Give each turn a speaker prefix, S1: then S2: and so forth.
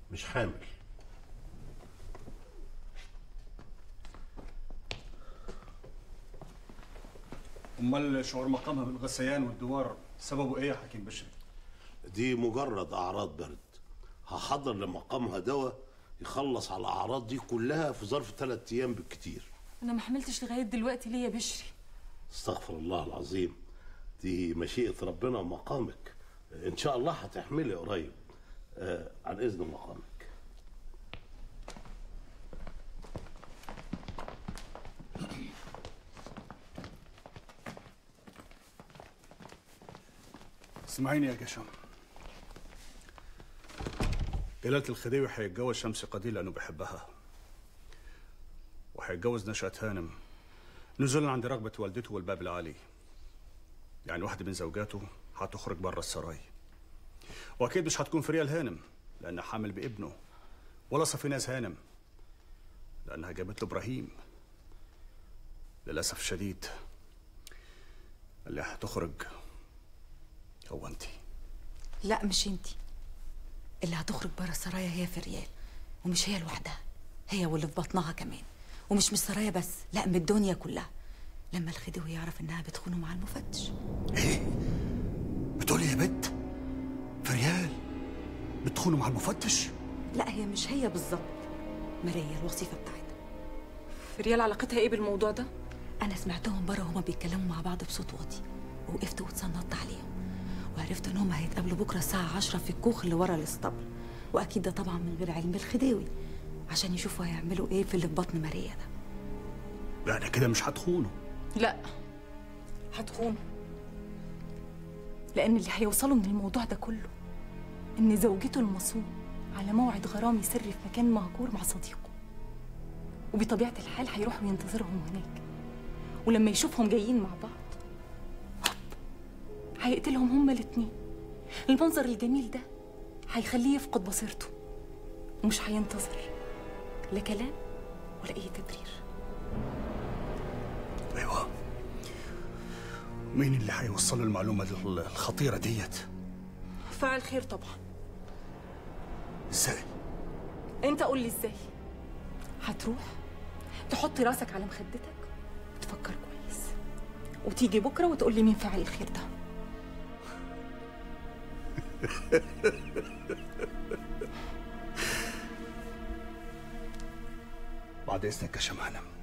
S1: مش حامل
S2: امال شعور مقامها بالغثيان والدوار سببه ايه يا حكيم بشري
S1: دي مجرد اعراض برد هحضر لمقامها دواء يخلص على الاعراض دي كلها في ظرف ثلاث ايام بالكتير
S3: انا ما حملتش لغايه دلوقتي ليه يا بشري
S1: استغفر الله العظيم دي مشيئة ربنا ومقامك ان شاء الله هتحملي قريب آه عن اذن مقامك
S2: اسمعيني يا جشم جلالة الخديوي هيتجوز شمس قدير لأنه بيحبها وهيتجوز نشأة هانم نزولا عند رغبة والدته والباب العالي يعني واحدة من زوجاته هتخرج بره السراي وأكيد مش هتكون فريال هانم لأنها حامل بابنه ولا صفيناز هانم لأنها جابت له إبراهيم للأسف الشديد اللي هتخرج هو أنتِ
S4: لا مش انتي اللي هتخرج بره السرايا هي فريال ومش هي لوحدها هي واللي في بطنها كمان ومش من السرايا بس لا من الدنيا كلها لما الخديوي يعرف انها بتخونه مع المفتش
S2: بتقولي يا بت فريال بتخونه مع المفتش
S4: لا هي مش هي بالظبط ماريا الوصيفه بتاعتها
S3: فريال علاقتها ايه بالموضوع ده
S4: انا سمعتهم بره هما بيتكلموا مع بعض بصوت واطي وقفت واتسنطت عليهم وعرفت ان هما هيتقابلوا بكره الساعه 10 في الكوخ اللي ورا الاسطبل واكيد ده طبعا من غير علم الخديوي عشان يشوفوا هيعملوا ايه في اللي في بطن ماريا ده
S2: يعني كده مش هتخونه
S3: لا هتخونه لان اللي هيوصلوا من الموضوع ده كله ان زوجته المصون على موعد غرامي سري في مكان مهجور مع صديقه وبطبيعه الحال هيروح وينتظرهم هناك ولما يشوفهم جايين مع بعض هوب هيقتلهم هما الاتنين المنظر الجميل ده هيخليه يفقد بصيرته ومش هينتظر لا كلام ولا اي تبرير
S2: ايوه مين اللي هيوصل المعلومه دي الخطيره ديت
S3: فاعل خير طبعا
S2: ازاي
S3: انت قول لي ازاي هتروح تحط راسك على مخدتك وتفكر كويس وتيجي بكره وتقول لي مين فاعل الخير ده
S2: بعد اذنك يا شمانه